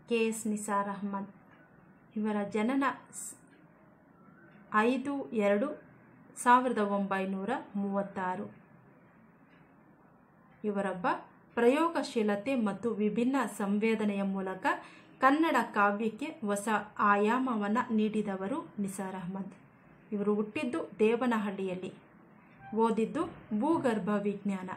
K S Nisar Ahmed ಇವರ ಜನನ ಸ್- ಐದು ಎರಡು ಸಾವಿರದ ಒಂಬೈನೂರ ಮೂವತ್ತಾರು ಇವರೊಬ್ಬ ಪ್ರಯೋಗಶೀಲತೆ ಮತ್ತು ವಿಭಿನ್ನ ಸಂವೇದನೆಯ ಮೂಲಕ ಕನ್ನಡ ಕಾವ್ಯಕ್ಕೆ ಹೊಸ ಆಯಾಮವನ್ನು ನೀಡಿದವರು ನಿಸಾರ್ ಅಹ್ಮದ್ ಇವರು ಹುಟ್ಟಿದ್ದು ದೇವನಹಳ್ಳಿಯಲ್ಲಿ ಓದಿದ್ದು ಭೂಗರ್ಭ ವಿಜ್ಞಾನ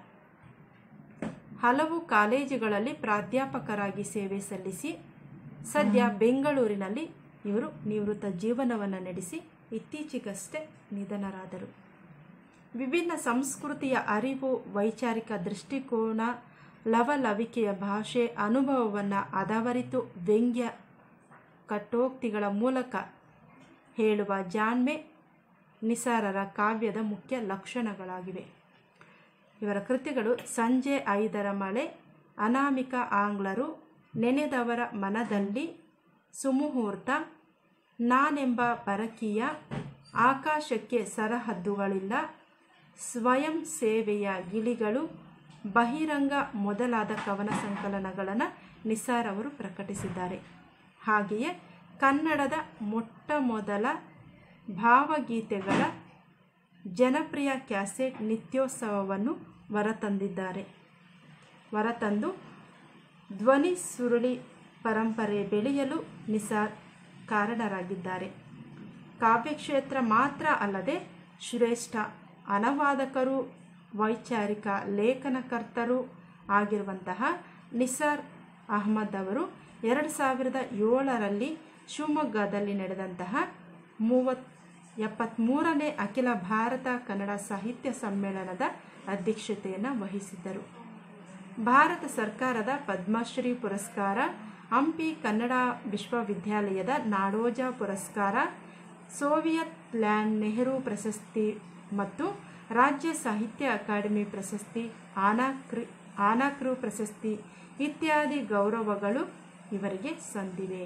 ಹಲವು ಕಾಲೇಜುಗಳಲ್ಲಿ ಪ್ರಾಧ್ಯಾಪಕರಾಗಿ ಸೇವೆ ಸಲ್ಲಿಸಿ ಸದ್ಯ ಬೆಂಗಳೂರಿನಲ್ಲಿ ಇವರು ನಿವೃತ್ತ ಜೀವನವನ್ನು ನಡೆಸಿ ಇತ್ತೀಚೆಗಷ್ಟೇ ನಿಧನರಾದರು ವಿಭಿನ್ನ ಸಂಸ್ಕೃತಿಯ ಅರಿವು ವೈಚಾರಿಕ ದೃಷ್ಟಿಕೋನ ಲವಲವಿಕೆಯ ಭಾಷೆ ಅನುಭವವನ್ನು ಅದವರಿತು ವ್ಯಂಗ್ಯ ಕಟ್ಟೋಕ್ತಿಗಳ ಮೂಲಕ ಹೇಳುವ ಜಾಣ್ಮೆ ನಿಸಾರರ ಕಾವ್ಯದ ಮುಖ್ಯ ಲಕ್ಷಣಗಳಾಗಿವೆ ಇವರ ಕೃತಿಗಳು ಸಂಜೆ ಐದರ ಮಳೆ ಅನಾಮಿಕ ಆಂಗ್ಲರು ನೆನೆದವರ ಮನದಲ್ಲಿ ಸುಮುಹೂರ್ತ ನಾನೆಂಬ ಪರಕೀಯ ಆಕಾಶಕ್ಕೆ ಸರಹದ್ದುಗಳಿಲ್ಲ ಸ್ವಯಂ ಸೇವೆಯ ಗಿಳಿಗಳು ಬಹಿರಂಗ ಮೊದಲಾದ ಕವನ ಸಂಕಲನಗಳನ್ನು ನಿಸಾರ್ ಅವರು ಪ್ರಕಟಿಸಿದ್ದಾರೆ ಹಾಗೆಯೇ ಕನ್ನಡದ ಮೊಟ್ಟ ಮೊದಲ ಭಾವಗೀತೆಗಳ ಜನಪ್ರಿಯ ಕ್ಯಾಸೆಟ್ ನಿತ್ಯೋತ್ಸವವನ್ನು ಹೊರತಂದಿದ್ದಾರೆ ಹೊರತಂದು ಧ್ವನಿ ಸುರುಳಿ ಪರಂಪರೆ ಬೆಳೆಯಲು ನಿಸಾರ್ ಕಾರಣರಾಗಿದ್ದಾರೆ ಕಾವ್ಯಕ್ಷೇತ್ರ ಮಾತ್ರ ಅಲ್ಲದೆ ಶ್ರೇಷ್ಠ ಅನವಾದಕರು ವೈಚಾರಿಕ ಲೇಖನಕರ್ತರು ಆಗಿರುವಂತಹ ನಿಸಾರ್ ಅಹ್ಮದ್ ಅವರು ಎರಡು ಸಾವಿರದ ಏಳರಲ್ಲಿ ಶಿವಮೊಗ್ಗದಲ್ಲಿ ನಡೆದಂತಹ ಮೂವತ್ ಎಪ್ಪತ್ತ್ಮೂರನೇ ಅಖಿಲ ಭಾರತ ಕನ್ನಡ ಸಾಹಿತ್ಯ ಸಮ್ಮೇಳನದ ಅಧ್ಯಕ್ಷತೆಯನ್ನು ವಹಿಸಿದ್ದರು ಭಾರತ ಸರ್ಕಾರದ ಪದ್ಮಶ್ರೀ ಪುರಸ್ಕಾರ ಹಂಪಿ ಕನ್ನಡ ವಿಶ್ವವಿದ್ಯಾಲಯದ ನಾಡೋಜ ಪುರಸ್ಕಾರ ಸೋವಿಯತ್ ಲ್ಯಾಂಡ್ ನೆಹರು ಪ್ರಶಸ್ತಿ ಮತ್ತು ರಾಜ್ಯ ಸಾಹಿತ್ಯ ಅಕಾಡೆಮಿ ಪ್ರಶಸ್ತಿ ಆನಾಕ್ರಿ ಆನಾಕ್ರು ಪ್ರಶಸ್ತಿ ಇತ್ಯಾದಿ ಗೌರವಗಳು ಇವರಿಗೆ ಸಂದಿವೆ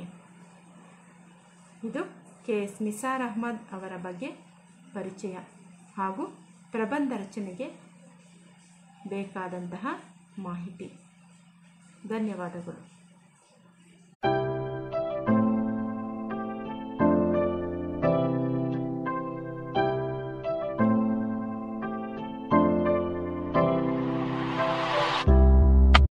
ಇದು ಕೆ ಎಸ್ ನಿಸಾರ್ ಅಹ್ಮದ್ ಅವರ ಬಗ್ಗೆ ಪರಿಚಯ ಹಾಗೂ ಪ್ರಬಂಧ ರಚನೆಗೆ ಬೇಕಾದಂತಹ ಮಾಹಿತಿ ಧನ್ಯವಾದಗಳು